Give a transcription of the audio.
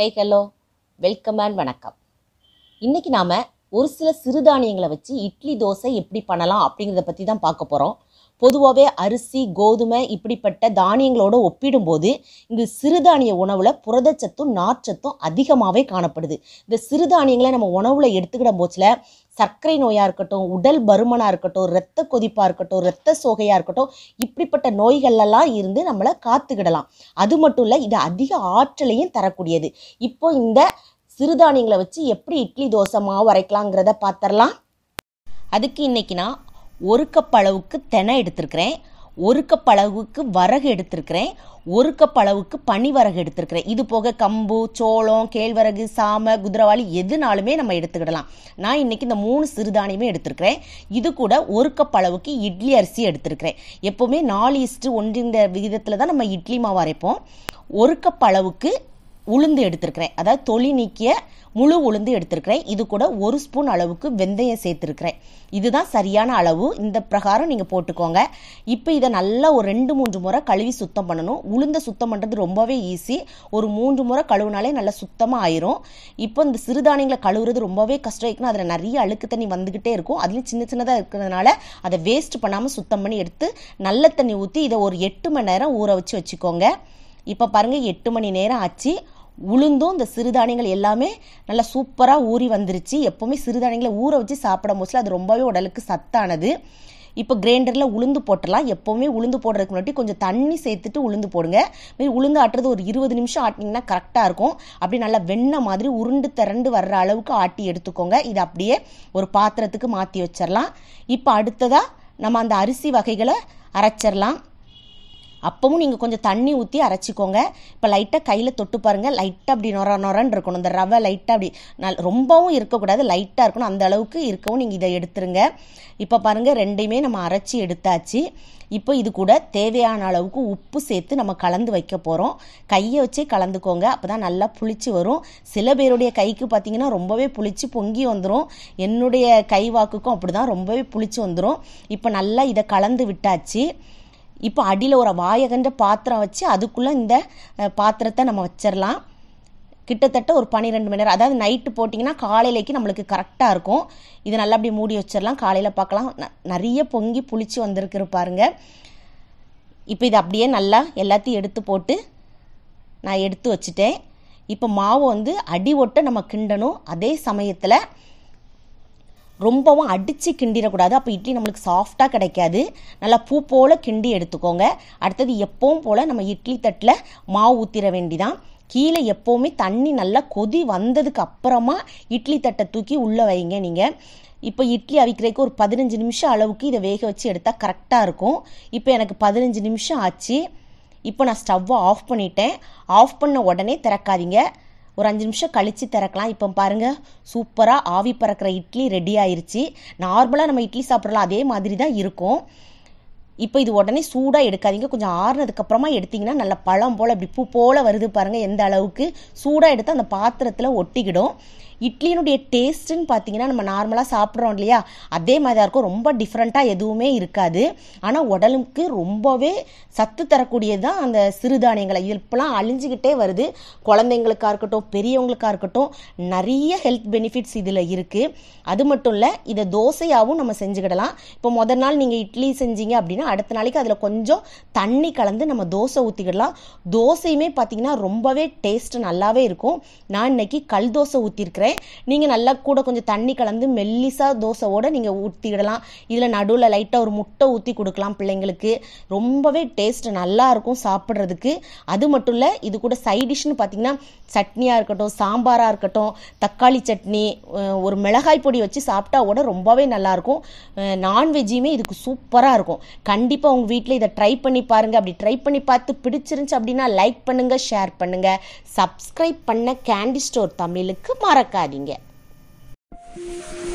high hello welcome and வணக்கம் இன்னைக்கு நாம ஒரு சில சிறுதானியங்களை வச்சு இட்லி தோசை எப்படி பண்ணலாம் அப்படிங்கிறத பற்றி தான் பார்க்க போகிறோம் பொதுவாகவே அரிசி கோதுமை இப்படிப்பட்ட தானியங்களோட ஒப்பிடும்போது இந்த சிறுதானிய உணவில் புரதச்சத்தும் நார்ச்சத்தும் அதிகமாகவே காணப்படுது இந்த சிறுதானியங்களை நம்ம உணவில் எடுத்துக்கிட போச்சில் சர்க்கரை நோயாக இருக்கட்டும் உடல் பருமனாக இருக்கட்டும் இரத்த கொதிப்பாக இருக்கட்டும் இரத்த சோகையாக இருக்கட்டும் இப்படிப்பட்ட நோய்கள்லாம் இருந்து நம்மளை காத்துக்கிடலாம் அது மட்டும் இல்லை இது அதிக ஆற்றலையும் தரக்கூடியது இப்போ இந்த சிறுதானியங்களை வச்சு எப்படி இட்லி தோசை மாவு அரைக்கலாங்கிறத பார்த்துடலாம் அதுக்கு இன்னைக்கு நான் ஒரு கப் அளவுக்கு தெனை எடுத்திருக்கிறேன் ஒரு கப் அளவுக்கு வரகு எடுத்திருக்கிறேன் ஒரு கப் அளவுக்கு பனி வரகு எடுத்திருக்கிறேன் இது போக கம்பு சோளம் கேழ்வரகு சாமை குதிரவாளி எதுனாலுமே நம்ம எடுத்துக்கிடலாம் நான் இன்னைக்கு இந்த மூணு சிறுதானியமே எடுத்திருக்கிறேன் இது கூட ஒரு கப் அளவுக்கு இட்லி அரிசி எடுத்திருக்கிறேன் எப்போவுமே நாலு இஸ்ட்டு ஒன்று இந்த விகிதத்தில் தான் நம்ம இட்லி மாவு அரைப்போம் ஒரு கப் அளவுக்கு உளுந்து எடுத்திருக்கிறேன் அதாவது தொளி நீக்கிய முழு உளுந்து எடுத்திருக்கிறேன் இது கூட ஒரு ஸ்பூன் அளவுக்கு வெந்தயம் சேர்த்துருக்கிறேன் இதுதான் சரியான அளவு இந்த பிரகாரம் நீங்கள் போட்டுக்கோங்க இப்போ இதை நல்லா ஒரு ரெண்டு மூன்று முறை கழுவி சுத்தம் பண்ணணும் உளுந்த சுத்தம் பண்ணுறது ரொம்பவே ஈஸி ஒரு மூன்று முறை கழுவுனாலே நல்லா சுத்தமாக ஆயிரும் இப்போ இந்த சிறுதானியங்களை கழுவுறது ரொம்பவே கஷ்டம் இருக்குன்னா அதில் நிறைய அழுக்கு தண்ணி வந்துக்கிட்டே இருக்கும் அதுலேயும் சின்ன சின்னதாக இருக்கிறதுனால அதை வேஸ்ட் பண்ணாமல் சுத்தம் பண்ணி எடுத்து நல்ல தண்ணி ஊற்றி இதை ஒரு எட்டு மணி நேரம் ஊற வச்சு வச்சுக்கோங்க இப்போ பாருங்கள் எட்டு மணி நேரம் ஆச்சு உளுந்தும் இந்த சிறுதானியங்கள் எல்லாமே நல்லா சூப்பராக ஊறி வந்துருச்சு எப்போவுமே சிறுதானியங்களை ஊற வச்சு சாப்பிடும் போது அது ரொம்பவே உடலுக்கு சத்தானது இப்போ கிரைண்டரில் உளுந்து போட்டுடலாம் எப்போவுமே உளுந்து போடுறதுக்கு முன்னாடி கொஞ்சம் தண்ணி சேர்த்துட்டு உளுந்து போடுங்க மாரி உளுந்து ஆட்டுறது ஒரு இருபது நிமிஷம் ஆட்டினீங்கன்னா கரெக்டாக இருக்கும் அப்படி நல்லா வெண்ணெய் மாதிரி உருண்டு திரண்டு வர்ற அளவுக்கு ஆட்டி எடுத்துக்கோங்க இது அப்படியே ஒரு பாத்திரத்துக்கு மாற்றி வச்சிடலாம் இப்போ அடுத்ததாக நம்ம அந்த அரிசி வகைகளை அரைச்சிடலாம் அப்பவும் நீங்கள் கொஞ்சம் தண்ணி ஊற்றி அரைச்சிக்கோங்க இப்போ லைட்டாக கையில் தொட்டு பாருங்கள் லைட்டாக அப்படி நொர நொரன்னு இருக்கணும் இந்த ரவை லைட்டாக அப்படி நல் ரொம்பவும் இருக்கக்கூடாது லைட்டாக இருக்கணும் அந்த அளவுக்கு இருக்கவும் நீங்கள் இதை எடுத்துருங்க இப்போ பாருங்கள் ரெண்டையுமே நம்ம அரைச்சி எடுத்தாச்சு இப்போ இது கூட தேவையான அளவுக்கு உப்பு சேர்த்து நம்ம கலந்து வைக்க போகிறோம் கையை வச்சே கலந்துக்கோங்க அப்போ தான் நல்லா புளிச்சு வரும் சில பேருடைய கைக்கு பார்த்தீங்கன்னா ரொம்பவே புளிச்சு பொங்கி வந்துடும் என்னுடைய கை வாக்குக்கும் அப்படி தான் ரொம்பவே புளிச்சு வந்துடும் இப்போ நல்லா இதை கலந்து விட்டாச்சு இப்போ அடியில் ஒரு வாயகன்ற பாத்திரம் வச்சு அதுக்குள்ளே இந்த அஹ், பாத்திரத்தை நம்ம வச்சிடலாம் கிட்டத்தட்ட ஒரு பன்னிரெண்டு மணி நேரம் அதாவது நைட்டு போட்டிங்கன்னா காலையிலேக்கு நம்மளுக்கு கரெக்டாக இருக்கும் இதை நல்லா அப்படி மூடி வச்சிடலாம் காலையில் பார்க்கலாம் ந- நிறைய பொங்கி புளிச்சு வந்திருக்கு பாருங்க இப்போ இது அப்படியே நல்லா எல்லாத்தையும் எடுத்து போட்டு நான் எடுத்து வச்சுட்டேன் இப்போ மாவு வந்து அடி ஒட்ட நம்ம கிண்டணும் அதே சமயத்தில் ரொம்பவும் அடித்து கிண்டிடக்கூடாது அப்போ இட்லி நம்மளுக்கு சாஃப்டாக கிடைக்காது நல்லா பூ போல் கிண்டி எடுத்துக்கோங்க அடுத்தது எப்பவும் போல் நம்ம இட்லி தட்டில் மாவு ஊற்றிட வேண்டிதான் கீழே எப்போவுமே தண்ணி நல்லா கொதி வந்ததுக்கு அப்புறமா இட்லி தட்டை தூக்கி உள்ளே வைங்க நீங்கள் இப்போ இட்லி அவிக்கிறதுக்கு ஒரு பதினஞ்சு நிமிஷம் அளவுக்கு இதை வேக வச்சு எடுத்தால் கரெக்டாக இருக்கும் இப்போ எனக்கு பதினஞ்சு நிமிஷம் ஆச்சு இப்போ நான் ஸ்டவ்வை ஆஃப் பண்ணிட்டேன் ஆஃப் பண்ண உடனே திறக்காதீங்க ஒரு அஞ்சு நிமிஷம் கழித்து திறக்கலாம் இப்போ பாருங்கள் சூப்பராக ஆவி பறக்கிற இட்லி ரெடி ஆயிருச்சு நார்மலாக நம்ம இட்லி சாப்பிட்றலாம் அதே மாதிரி தான் இருக்கும் இப்போ இது உடனே சூடாக எடுக்காதீங்க கொஞ்சம் ஆறுனதுக்கப்புறமா எடுத்தீங்கன்னா நல்ல பழம் போல் இப்படி பூ போல் வருது பாருங்கள் எந்த அளவுக்கு சூடாக எடுத்து அந்த பாத்திரத்தில் ஒட்டிக்கிடும் இட்லியினுடைய டேஸ்ட்டுன்னு பார்த்தீங்கன்னா நம்ம நார்மலாக சாப்பிட்றோம் இல்லையா அதே மாதிரி தான் இருக்கும் ரொம்ப டிஃப்ரெண்ட்டாக எதுவுமே இருக்காது ஆனால் உடலுக்கு ரொம்பவே சத்து தரக்கூடியது தான் அந்த சிறுதானியங்களை இது இப்போலாம் அழிஞ்சுக்கிட்டே வருது குழந்தைங்களுக்கா இருக்கட்டும் பெரியவங்களுக்கா இருக்கட்டும் நிறைய ஹெல்த் பெனிஃபிட்ஸ் இதில் இருக்குது அது மட்டும் இல்லை இதை தோசையாகவும் நம்ம செஞ்சுக்கிடலாம் இப்போ முதல் நாள் நீங்கள் இட்லி செஞ்சீங்க அப்படின்னா அடுத்த நாளைக்கு அதில் கொஞ்சம் தண்ணி கலந்து நம்ம தோசை ஊற்றிக்கிடலாம் தோசையுமே பார்த்தீங்கன்னா ரொம்பவே டேஸ்ட் நல்லாவே இருக்கும் நான் இன்னைக்கு கல் தோசை ஊற்றிருக்கிறேன் நீங்கள் நல்லா கூட கொஞ்சம் தண்ணி கலந்து மெல்லிசா தோசையோட நீங்கள் ஊற்றிக்கிடலாம் இதில் நடுவில் லைட்டாக ஒரு முட்டை ஊற்றி கொடுக்கலாம் பிள்ளைங்களுக்கு ரொம்பவே டேஸ்ட் நல்லா இருக்கும் சாப்பிட்றதுக்கு அது மட்டும் இல்லை இது கூட சைட் டிஷ்னு பார்த்தீங்கன்னா சட்னியாக இருக்கட்டும் சாம்பாராக இருக்கட்டும் தக்காளி சட்னி அஹ் ஒரு மிளகாய் பொடி வச்சு சாப்பிட்டா கூட ரொம்பவே நல்லாயிருக்கும் நான்வெஜ்ஜுமே இதுக்கு சூப்பராக இருக்கும் கண்டிப்பாக உங்கள் வீட்டில் இதை ட்ரை பண்ணி பாருங்கள் அப்படி ட்ரை பண்ணி பார்த்து பிடிச்சிருந்துச்சு அப்படின்னா லைக் பண்ணுங்கள் ஷேர் பண்ணுங்கள் சப்ஸ்கிரைப் பண்ண கேண்டி ஸ்டோர் தமிழுக்கு மறக்காதீங்க